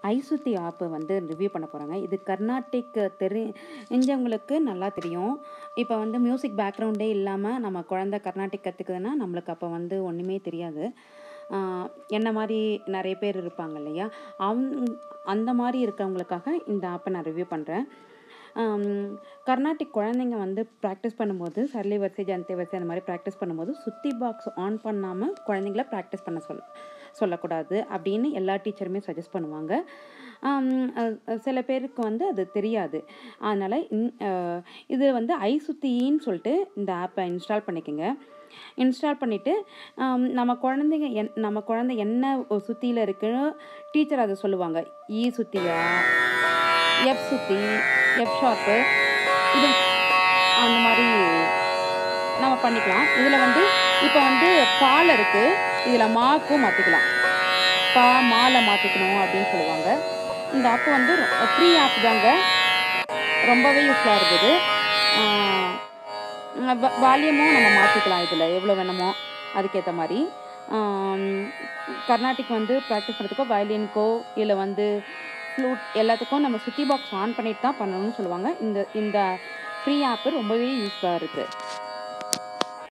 ஐசுத்தி ஆப்பு வந்து ரிவ்யூ பண்ண போகிறாங்க இது கர்நாடிக் தெரிஞ்சவங்களுக்கு நல்லா தெரியும் இப்போ வந்து மியூசிக் பேக்ரவுண்டே இல்லாமல் நம்ம குழந்த கர்நாடிக் கற்றுக்குதுன்னா நம்மளுக்கு அப்போ வந்து ஒன்றுமே தெரியாது ஆஹ் என்ன மாதிரி நிறைய பேர் இருப்பாங்க இல்லையா அவங்க அந்த மாதிரி இருக்கவங்களுக்காக இந்த ஆப்பை நான் ரிவ்யூ பண்ணுறேன் கர்நாடிக் குழந்தைங்க வந்து ப்ராக்டிஸ் பண்ணும்போது சரளி வரிசை ஜனத்தை வரிசை அந்த மாதிரி ப்ராக்டிஸ் பண்ணும்போது சுத்தி பாக்ஸ் ஆன் பண்ணாமல் குழந்தைங்கள ப்ராக்டிஸ் பண்ண சொல் சொல்லக்கூடாது அப்படின்னு எல்லா டீச்சருமே சஜஸ்ட் பண்ணுவாங்க ஆம், அஹ் அஹ் சில பேருக்கு வந்து அது தெரியாது அதனால் இது வந்து ஐ சுத்தின்னு சொல்லிட்டு இந்த ஆப்பை இன்ஸ்டால் பண்ணிக்கோங்க இன்ஸ்டால் பண்ணிவிட்டு நம்ம குழந்தைங்க என் நம்ம குழந்தை என்ன சுற்றியில் இருக்குன்னு டீச்சர் அதை சொல்லுவாங்க இ சுத்தியா எஃப் சுத்தி எஃப் ஷார்ப்பு இது அந்த மாதிரி நம்ம பண்ணிக்கலாம் இதில் வந்து இப்போ வந்து பால் இருக்குது இதில் மாக்கும் மாற்றிக்கலாம் பா மாலை மாற்றிக்கணும் அப்படின்னு சொல்லுவாங்க இந்த ஆப் வந்து ஃப்ரீ ஆப் தாங்க ரொம்பவே யூஸ்ஃபுல்லாக இருக்குது வால்யூமும் நம்ம மாற்றிக்கலாம் இதில் எவ்வளோ வேணுமோ அதுக்கேற்ற மாதிரி ஆம், கர்நாடிக் வந்து ப்ராக்டிஸ் பண்ணுறதுக்கோ வயலினுக்கோ இல்லை வந்து ஃப்ளூட் எல்லாத்துக்கும் நம்ம சுத்தி பாக்ஸ் ஆன் பண்ணிட்டு தான் பண்ணணும்னு சொல்லுவாங்க இந்த இந்த ஃப்ரீ ஆப்பு ரொம்பவே யூஸ்ஃபுல்லாக இருக்குது